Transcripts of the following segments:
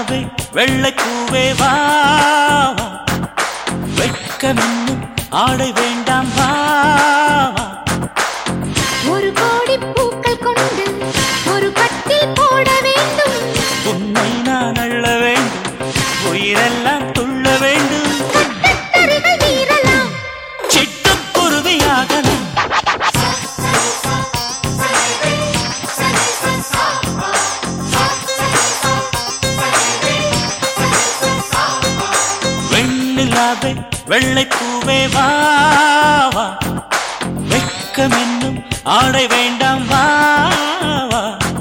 வெண்ணிலாவே வெள்ளை பூவே வா வா. வெட்கமென்னும் ஆடை வேண்டாம் வா வா. ஒரு கோடி பூக்கள் கொண்டு ஒரு கட்டில் போட வேண்டும் உன்னை நான் அள்ள வேண்டும் உயிரெல்லாம் துள்ள வேண்டும் கட்டத்தரைகள் மீறலாம் சிட்டுக்குருவியாகலாம் வெண்ணிலாவே வெள்ளை பூவே வா வா வெட்கமென்னும் ஆடை வேண்டாம் வா வா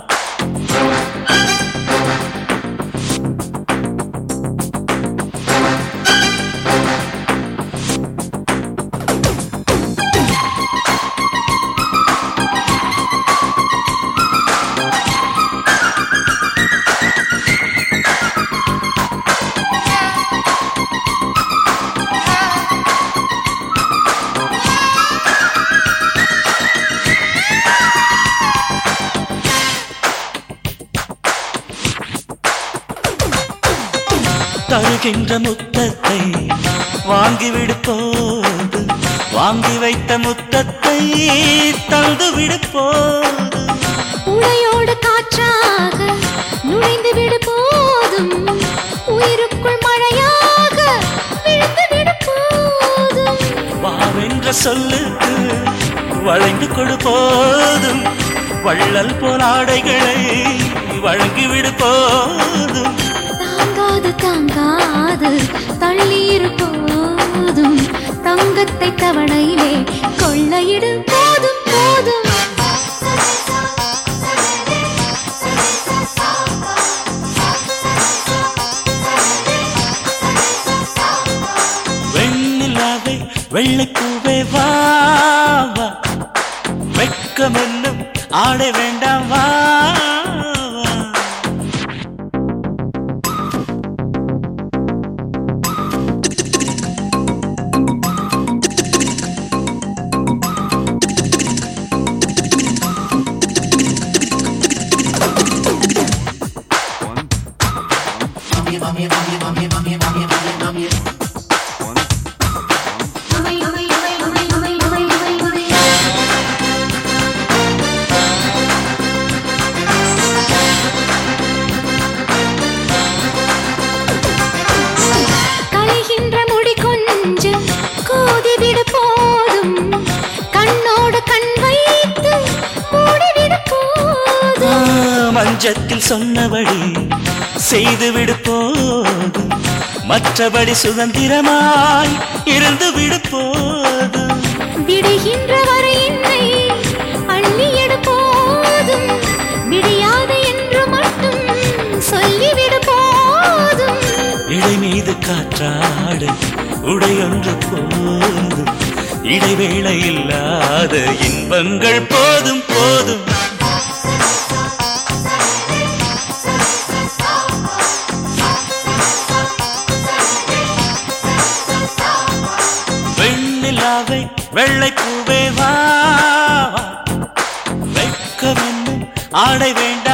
தருகின்ற முத்தத்தை வாங்கிவிடு போது வாங்கி வைத்த முத்தத்தை தந்து விடு போது உடையோடு காற்றாக நுழைந்து விடு போதும் உயிருக்குள் மழையாக விழுந்து விடு போதும் வாவென்ற சொல்லுக்கு வளைந்து கொடு போதும் வள்ளல் போல் ஆடைகளை வழங்கிவிடு போதும் தாங்காது தாங்காது தள்ளீர் போதும் தங்கத்தை தவணையிலே கொள்ளையிடு போதும் போதும் வெண்ணிலாவே வெள்ளை பூவே வா வா வெட்கமென்னும் ஆடை வேண்டாம் வா வா. களைகின்ற முடி கொஞ்சம் கோதிவிடு போதும் கண்ணோடு கண் வைத்து மூடிவிடு போதும் ஆ, மஞ்சத்தில் சொன்னபடி செய்துவிடு போதும் மற்றபடி சுதந்திரமாய் இருந்து விடு போதும் விடுகின்ற வரை என்னை அள்ளி எடு போதும் விடியாது என்று மட்டும் சொல்லிவிடு போதும் இடை மீது காற்றாடு உடையொன்று போதும் இடைவேளை இல்லாத இன்பங்கள் போதும் போதும் வெண்ணிலாவை வெள்ளை பூவே வா வா. வெட்கமென்னும் ஆடை வேண்டும்